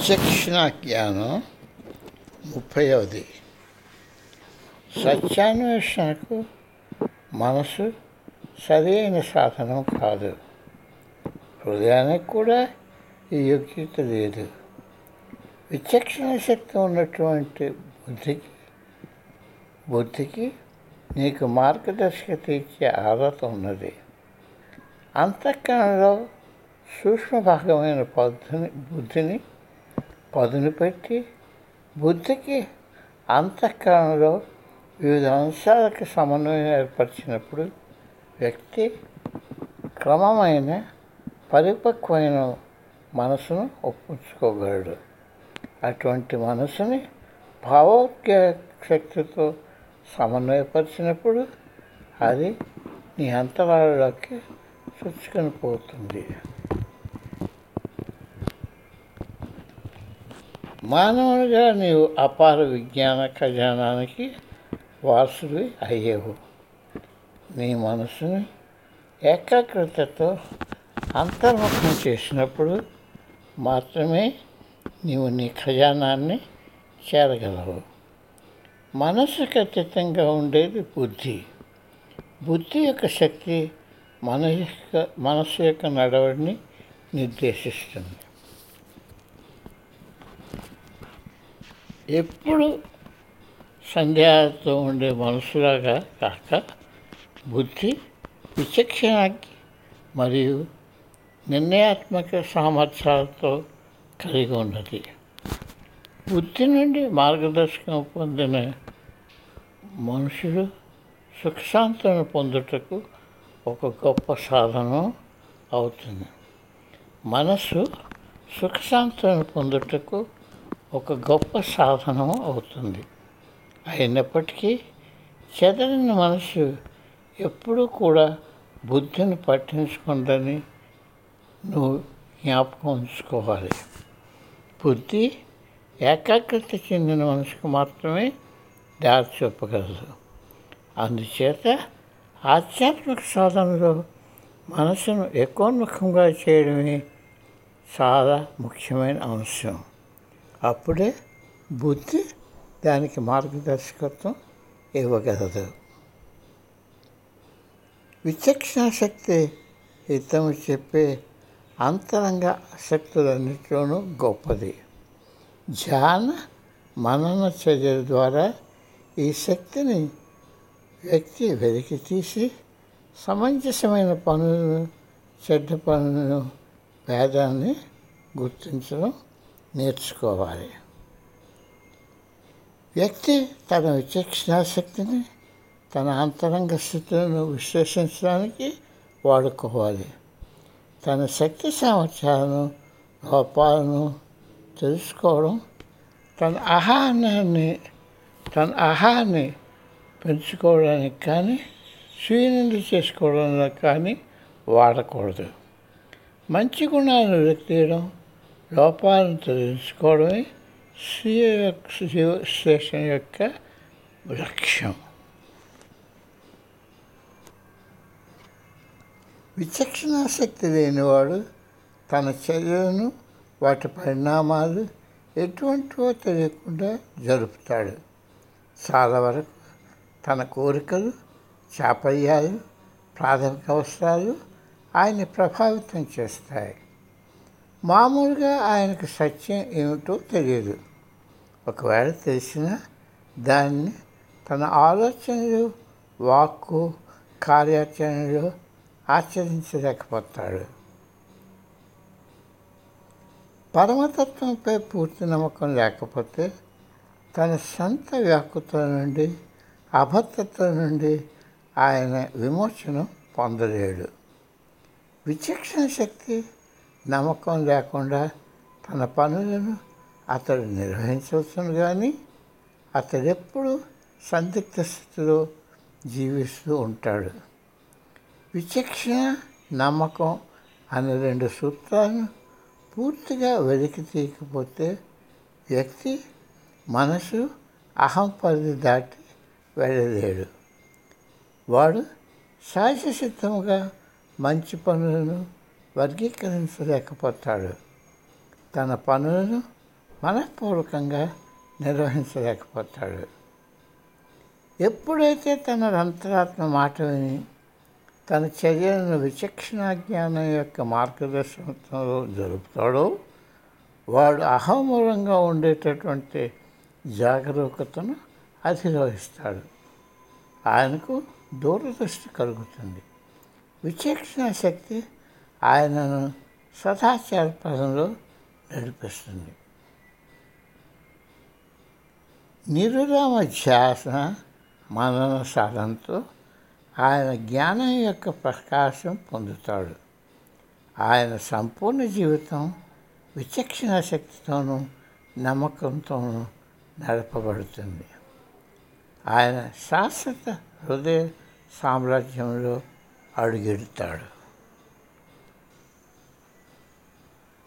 విచక్షణ జ్ఞానం ముప్పైవది సత్యాన్వేషణకు మనసు సరైన సాధనం కాదు హృదయానికి కూడా ఈ యోగ్యత లేదు విచక్షణ శక్తి ఉన్నటువంటి బుద్ధికి బుద్ధికి నీకు మార్గదర్శకత ఇచ్చే అర్హత ఉన్నది అంతఃకరణలో సూక్ష్మ భాగమైన పద్ధతిని బుద్ధిని పదును పెట్టి బుద్ధికి అంతఃకరణలో వివిధ అంశాలకు సమన్వయం ఏర్పరిచినప్పుడు వ్యక్తి క్రమమైన పరిపక్వమైన మనసును ఒప్పించుకోగలడు అటువంటి మనసుని భావోద్య శక్తితో సమన్వయపరిచినప్పుడు అది నీ అంతరాలలోకి చొచ్చుకొని పోతుంది మానవునిగా నీవు అపార విజ్ఞాన ఖజానానికి వారసుడివి అయ్యేవు నీ మనసుని ఏకాగ్రతతో అంతర్ముఖం చేసినప్పుడు మాత్రమే నీవు నీ ఖజానాన్ని చేరగలవు మనసుకు అతీతంగా ఉండేది బుద్ధి బుద్ధి యొక్క శక్తి మన యొక్క మనసు యొక్క నడవడిని నిర్దేశిస్తుంది ఎప్పుడు సందేహాలతో ఉండే మనసులాగా కాక బుద్ధి విచక్షణకి మరియు నిర్ణయాత్మక సామర్థ్యాలతో కలిగి ఉన్నది బుద్ధి నుండి మార్గదర్శకం పొందిన మనుషులు సుఖశాంతులను పొందుటకు ఒక గొప్ప సాధనం అవుతుంది మనసు సుఖశాంతులను పొందుటకు ఒక గొప్ప సాధనం అవుతుంది అయినప్పటికీ చెదరిన మనసు ఎప్పుడూ కూడా బుద్ధిని పట్టించుకుందని నువ్వు జ్ఞాపకం ఉంచుకోవాలి బుద్ధి ఏకాగ్రత చెందిన మనసుకు మాత్రమే దారి చూపగలదు అందుచేత ఆధ్యాత్మిక సాధనలో మనసును ఎకోన్ముఖంగా చేయడమే చాలా ముఖ్యమైన అంశం అప్పుడే బుద్ధి దానికి మార్గదర్శకత్వం ఇవ్వగలదు విచక్షణ శక్తి ఇతము చెప్పే అంతరంగ శక్తులన్నిటిలోనూ గొప్పది ధ్యాన మనన చర్యల ద్వారా ఈ శక్తిని వ్యక్తి వెలికి తీసి సమంజసమైన పనులను చెడ్డ పనులను భేదాన్ని గుర్తించడం నేర్చుకోవాలి వ్యక్తి తన విచక్షణ శక్తిని తన అంతరంగ స్థితులను విశ్లేషించడానికి వాడుకోవాలి తన శక్తి సామర్థ్యాలను లోపాలను తెలుసుకోవడం తన ఆహారాన్ని తన ఆహారాన్ని పెంచుకోవడానికి కానీ స్వీనంది చేసుకోవడానికి కానీ వాడకూడదు మంచి గుణాలను వ్యక్తియడం లోపాలను తెలుసుకోవడమే స్వీయ విశ్లేషణ యొక్క లక్ష్యం విచక్షణాశక్తి లేనివాడు తన చర్యలను వాటి పరిణామాలు ఎటువంటివో తెలియకుండా జరుపుతాడు చాలా వరకు తన కోరికలు చాపల్యాలు ప్రాథమిక అవసరాలు ఆయన్ని ప్రభావితం చేస్తాయి మామూలుగా ఆయనకు సత్యం ఏమిటో తెలియదు ఒకవేళ తెలిసినా దాన్ని తన ఆలోచనలు వాక్కు కార్యాచరణలో ఆచరించలేకపోతాడు పరమతత్వంపై పూర్తి నమ్మకం లేకపోతే తన సొంత వ్యాకుతల నుండి అభద్రతల నుండి ఆయన విమోచనం పొందలేడు విచక్షణ శక్తి నమ్మకం లేకుండా తన పనులను అతడు నిర్వహించవచ్చును కానీ అతడెప్పుడు సందిగ్ధ స్థితిలో జీవిస్తూ ఉంటాడు విచక్షణ నమ్మకం అనే రెండు సూత్రాలను పూర్తిగా వెలికి తీయకపోతే వ్యక్తి మనసు అహం పరిధి దాటి వెళ్ళలేడు వాడు సహజసిద్ధంగా మంచి పనులను వర్గీకరించలేకపోతాడు తన పనులను మనఃపూర్వకంగా నిర్వహించలేకపోతాడు ఎప్పుడైతే తన అంతరాత్మ మాట విని తన చర్యలను విచక్షణ జ్ఞానం యొక్క మార్గదర్శనంలో జరుపుతాడో వాడు అహమూలంగా ఉండేటటువంటి జాగరూకతను అధిరోహిస్తాడు ఆయనకు దూరదృష్టి కలుగుతుంది విచక్షణ శక్తి ఆయనను సదాచార పదంలో నడిపిస్తుంది నిరురామ ధ్యాస మనన సాధనతో ఆయన జ్ఞానం యొక్క ప్రకాశం పొందుతాడు ఆయన సంపూర్ణ జీవితం విచక్షణ శక్తితోనూ నమ్మకంతోనూ నడపబడుతుంది ఆయన శాశ్వత హృదయ సామ్రాజ్యంలో అడుగెడతాడు